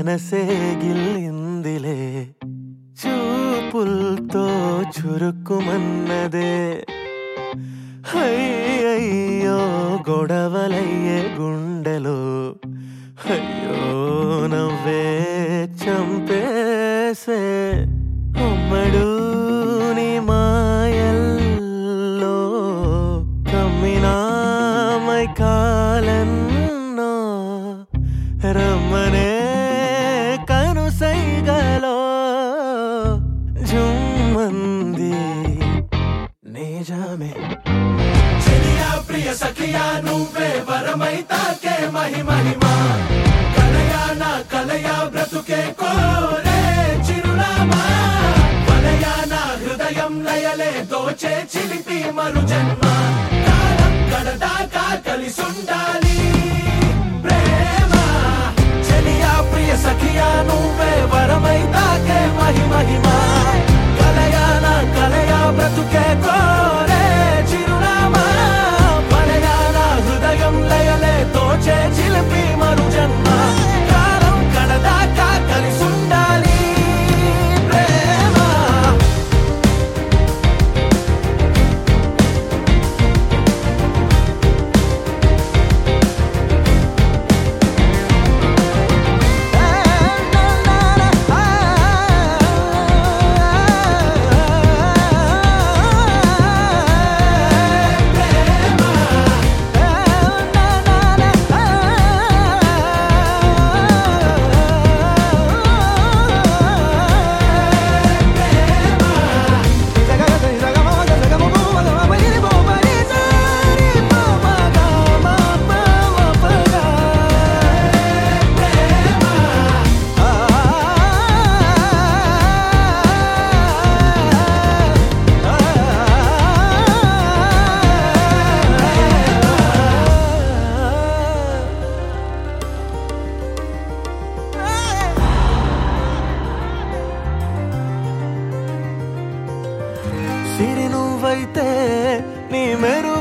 మనసే గిల్లిందిలే చూపుల్తో చురుక్కుమన్నదే అయ్యయ్యో గొడవలయ్యే గుండెలో అయ్యో నవ్వే చంపేసే అమ్మడు నీ మాయల్లో కమ్మినామై కాలన్నో రమ్మనే కనుసైగలో జుమ్మంది నిజమే చెలియా ప్రియ సఖియా నువ్వే వరమై తాకే మహిమహిమా కలయా నా కలయా బ్రతుకే కోరే చిరునామా వలయా నా హృదయం లయలే దోచే చిలిపి మరు జన్మ కాలం గడదాకా కలిసుండాలి ప్రేమ చెలియా ప్రియ సఖియా నువ్వే వరమై తాకే మహిమహిమా కలయా నా కలయా బ్రతుకే కోరే చిరునామా పలయా నా హృదయం లయలే తోచే చిలిపి మరు జన్మ కాలం కడదాకా కలిసుండాలి ప్రేమ సిరి నువ్వైతే నీ మెరు